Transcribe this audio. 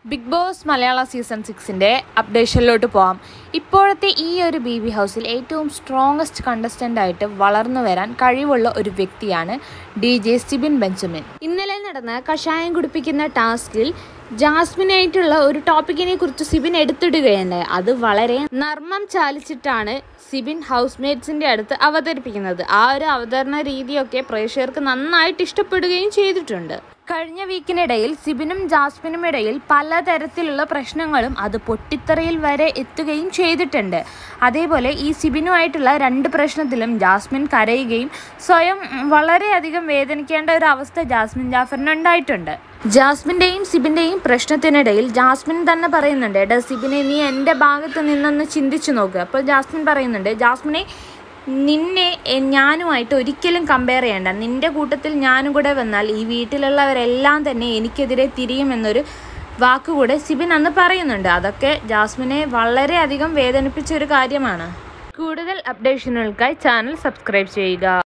big boss Malayala season സിക്സിൻ്റെ അപ്ഡേഷനിലോട്ട് പോവാം ഇപ്പോഴത്തെ ഈ ഒരു ബി ബി ഹൗസിൽ ഏറ്റവും സ്ട്രോങ്ങസ്റ്റ് കണ്ടസ്റ്റൻ്റ് ആയിട്ട് വളർന്നു വരാൻ കഴിവുള്ള ഒരു വ്യക്തിയാണ് ഡി ജെ സിബിൻ ബെഞ്ചമിൻ ഇന്നലെ നടന്ന കഷായം കുടിപ്പിക്കുന്ന ടാസ്കിൽ ജാസ്മിനായിട്ടുള്ള ഒരു ടോപ്പിക്കിനെ കുറിച്ച് സിബിൻ എടുത്തിടുകയുണ്ടായി അത് വളരെ നർമ്മം ചാലിച്ചിട്ടാണ് സിബിൻ ഹൗസ്മേറ്റ്സിൻ്റെ അടുത്ത് അവതരിപ്പിക്കുന്നത് ആ ഒരു അവതരണ രീതിയൊക്കെ പ്രേക്ഷകർക്ക് നന്നായിട്ട് ഇഷ്ടപ്പെടുകയും ചെയ്തിട്ടുണ്ട് കഴിഞ്ഞ വീക്കിനിടയിൽ സിബിനും ജാസ്മിനും ഇടയിൽ പലതരത്തിലുള്ള പ്രശ്നങ്ങളും അത് പൊട്ടിത്തെറിയിൽ വരെ എത്തുകയും ചെയ്തിട്ടുണ്ട് അതേപോലെ ഈ സിബിനുമായിട്ടുള്ള രണ്ട് പ്രശ്നത്തിലും ജാസ്മിൻ കരയുകയും സ്വയം വളരെയധികം വേദനിക്കേണ്ട ഒരു അവസ്ഥ ജാസ്മിൻ ജാഫറിന് ഉണ്ടായിട്ടുണ്ട് ജാസ്മിൻ്റെയും സിബിൻ്റെയും പ്രശ്നത്തിനിടയിൽ ജാസ്മിൻ തന്നെ പറയുന്നുണ്ട് എടാ സിബിനെ നീ എൻ്റെ ഭാഗത്ത് നിന്നൊന്ന് ചിന്തിച്ചു നോക്കുക അപ്പോൾ ജാസ്മിൻ പറയുന്നുണ്ട് ജാസ്മിനെ നിന്നെ എ- ഞാനുമായിട്ട് ഒരിക്കലും കമ്പയർ ചെയ്യണ്ട നിന്റെ കൂട്ടത്തിൽ ഞാനും കൂടെ വന്നാൽ ഈ വീട്ടിലുള്ളവരെല്ലാം തന്നെ എനിക്കെതിരെ തിരിയുമെന്നൊരു വാക്കുകൂടെ സിബിൻ അന്ന് പറയുന്നുണ്ട് അതൊക്കെ ജാസ്മിനെ വളരെയധികം വേദനിപ്പിച്ച ഒരു കാര്യമാണ് കൂടുതൽ അപ്ഡേഷനുകൾക്കായി ചാനൽ സബ്സ്ക്രൈബ് ചെയ്യുക